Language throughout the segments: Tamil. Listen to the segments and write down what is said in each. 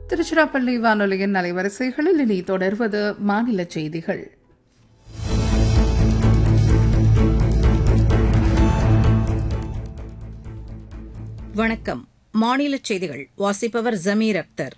திருச்சிராப்பள்ளி வானொலியின் அலைவரிசைகளில் இனி தொடர்வது மாநில செய்திகள் வணக்கம் மாநில செய்திகள் வாசிப்பவர் ஜமீர் அக்தர்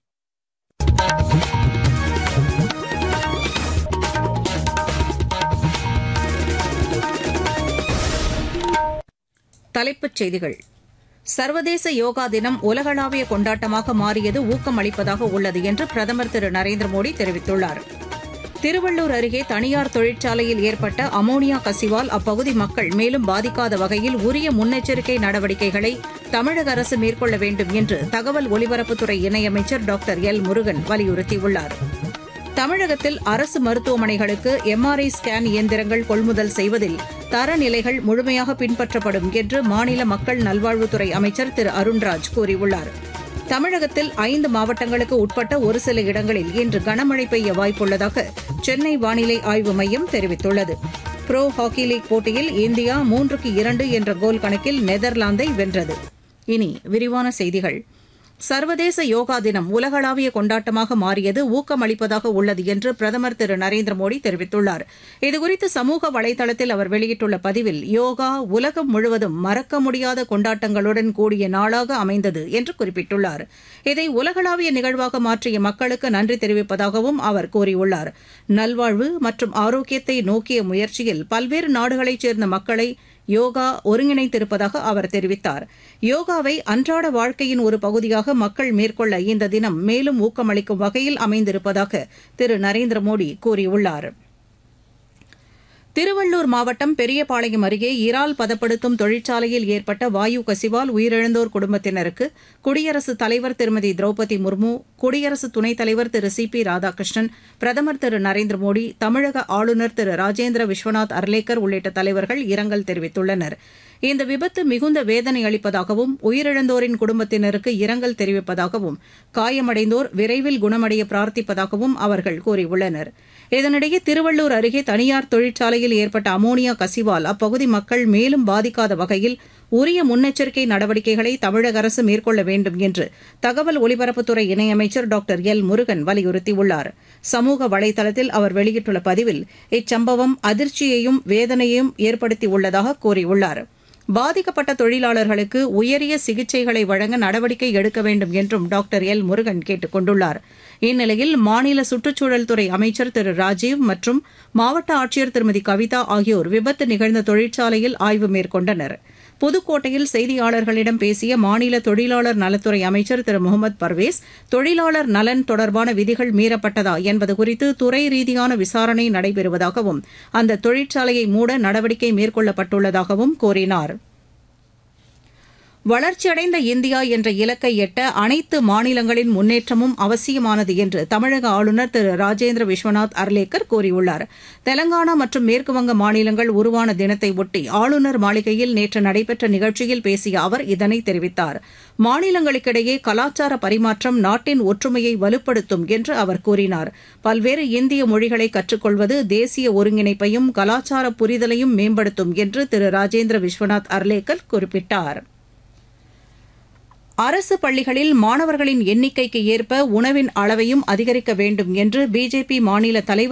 தலைப்புச் செய்திகள் சர்வதேச யோகா தினம் உலகளாவிய கொண்டாட்டமாக மாறியது ஊக்கம் அளிப்பதாக உள்ளது என்று பிரதமர் திரு நரேந்திர மோடி தெரிவித்துள்ளார் திருவள்ளூர் அருகே தனியார் தொழிற்சாலையில் ஏற்பட்ட அமோனியா கசிவால் அப்பகுதி மக்கள் மேலும் பாதிக்காத வகையில் உரிய முன்னெச்சரிக்கை நடவடிக்கைகளை தமிழக அரசு மேற்கொள்ள வேண்டும் என்று தகவல் ஒலிபரப்புத்துறை இணையமைச்சர் டாக்டர் எல் முருகன் வலியுறுத்தியுள்ளார் தமிழகத்தில் அரசு மருத்துவமனைகளுக்கு எம்ஆர்ஐ ஸ்கேன் இயந்திரங்கள் கொள்முதல் செய்வதில் தரநிலைகள் முழுமையாக பின்பற்றப்படும் என்று மாநில மக்கள் நல்வாழ்வுத்துறை அமைச்சர் திரு அருண்ராஜ் கூறியுள்ளார் தமிழகத்தில் ஐந்து மாவட்டங்களுக்கு உட்பட்ட ஒரு சில இடங்களில் இன்று கனமழை பெய்ய வாய்ப்புள்ளதாக சென்னை வானிலை ஆய்வு மையம் தெரிவித்துள்ளது புரோ ஹாக்கி லீக் போட்டியில் இந்தியா மூன்றுக்கு இரண்டு என்ற கோல் கணக்கில் நெதர்லாந்தை வென்றது இனி விரிவான செய்திகள் சர்வதேச யோகா தினம் உலகளாவிய கொண்டாட்டமாக மாறியது ஊக்கமளிப்பதாக உள்ளது என்று பிரதமர் திரு நரேந்திர மோடி தெரிவித்துள்ளார் இதுகுறித்து சமூக வலைதளத்தில் அவர் வெளியிட்டுள்ள பதிவில் யோகா உலகம் முழுவதும் மறக்க முடியாத கொண்டாட்டங்களுடன் கூடிய நாளாக அமைந்தது என்று குறிப்பிட்டுள்ளார் இதை உலகளாவிய நிகழ்வாக மாற்றிய மக்களுக்கு நன்றி தெரிவிப்பதாகவும் அவர் கூறியுள்ளார் நல்வாழ்வு மற்றும் ஆரோக்கியத்தை நோக்கிய முயற்சியில் பல்வேறு நாடுகளைச் சேர்ந்த மக்களை யோகா ஒருங்கிணைத்திருப்பதாக அவர் தெரிவித்தார் யோகாவை அன்றாட வாழ்க்கையின் ஒரு பகுதியாக மக்கள் மேற்கொள்ள இந்த தினம் மேலும் ஊக்கமளிக்கும் வகையில் அமைந்திருப்பதாக திரு நரேந்திர மோடி கூறியுள்ளார் திருவள்ளூர் மாவட்டம் பெரியபாளையம் அருகே இறால் பதப்படுத்தும் தொழிற்சாலையில் ஏற்பட்ட வாயு கசிவால் உயிரிழந்தோர் குடும்பத்தினருக்கு குடியரசுத் தலைவர் திருமதி திரௌபதி முர்மு குடியரசு துணைத் தலைவர் திரு சி பி ராதாகிருஷ்ணன் பிரதமர் திரு நரேந்திர மோடி தமிழக ஆளுநர் திரு ராஜேந்திர விஸ்வநாத் அர்லேக்கர் உள்ளிட்ட தலைவர்கள் இரங்கல் தெரிவித்துள்ளனர் இந்த விபத்து மிகுந்த வேதனை அளிப்பதாகவும் உயிரிழந்தோரின் குடும்பத்தினருக்கு இரங்கல் தெரிவிப்பதாகவும் காயமடைந்தோர் விரைவில் குணமடைய பிரார்த்திப்பதாகவும் அவர்கள் கூறியுள்ளனர் இதனிடையே திருவள்ளூர் அருகே தனியார் தொழிற்சாலையில் ஏற்பட்ட அமோனியா கசிவால் அப்பகுதி மக்கள் மேலும் பாதிக்காத வகையில் உரிய முன்னெச்சரிக்கை நடவடிக்கைகளை தமிழக அரசு மேற்கொள்ள வேண்டும் என்று தகவல் ஒலிபரப்புத்துறை இணையமைச்சர் டாக்டர் எல் முருகன் வலியுறுத்தியுள்ளார் சமூக வலைதளத்தில் அவர் வெளியிட்டுள்ள பதிவில் இச்சம்பவம் அதிர்ச்சியையும் வேதனையையும் ஏற்படுத்தியுள்ளதாக கூறியுள்ளார் பாதிக்கப்பட்ட தொழிலாளர்களுக்கு உயரிய சிகிச்சைகளை வழங்க நடவடிக்கை எடுக்க வேண்டும் என்றும் டாக்டர் எல் முருகன் கேட்டுக் கொண்டுள்ளார் இந்நிலையில் மாநில சுற்றுச்சூழல் துறை அமைச்சர் திரு ராஜீவ் மற்றும் மாவட்ட ஆட்சியர் திருமதி கவிதா ஆகியோர் விபத்து நிகழ்ந்த தொழிற்சாலையில் ஆய்வு மேற்கொண்டனர் புதுக்கோட்டையில் செய்தியாளர்களிடம் பேசிய மாநில தொழிலாளர் நலத்துறை அமைச்சர் திரு முகமது பர்வேஸ் தொழிலாளர் நலன் தொடர்பான விதிகள் மீறப்பட்டதா என்பது குறித்து துறை ரீதியான விசாரணை நடைபெறுவதாகவும் அந்த தொழிற்சாலையை மூட நடவடிக்கை மேற்கொள்ளப்பட்டுள்ளதாகவும் கூறினார் வளர்ச்சியடைந்த இந்தியா என்ற இலக்கை எட்ட அனைத்து மாநிலங்களின் முன்னேற்றமும் அவசியமானது என்று தமிழக ஆளுநர் திரு ராஜேந்திர விஸ்வநாத் அர்லேக்கர் கூறியுள்ளார் தெலங்கானா மற்றும் மேற்குவங்க மாநிலங்கள் உருவான தினத்தை ஒட்டி ஆளுநர் மாளிகையில் நேற்று நடைபெற்ற நிகழ்ச்சியில் பேசிய அவர் இதனை தெரிவித்தார் மாநிலங்களுக்கிடையே கலாச்சார பரிமாற்றம் நாட்டின் ஒற்றுமையை வலுப்படுத்தும் என்று அவர் கூறினார் பல்வேறு இந்திய மொழிகளை கற்றுக்கொள்வது தேசிய ஒருங்கிணைப்பையும் கலாச்சார புரிதலையும் மேம்படுத்தும் என்று திரு ராஜேந்திர விஸ்வநாத் அர்லேக்கர் குறிப்பிட்டார் அரசு பள்ளிகளில் மாணவர்களின் எண்ணிக்கைக்கு ஏற்ப உணவின் அளவையும் அதிகரிக்க வேண்டும் என்று பிஜேபி மாநில தலைவர்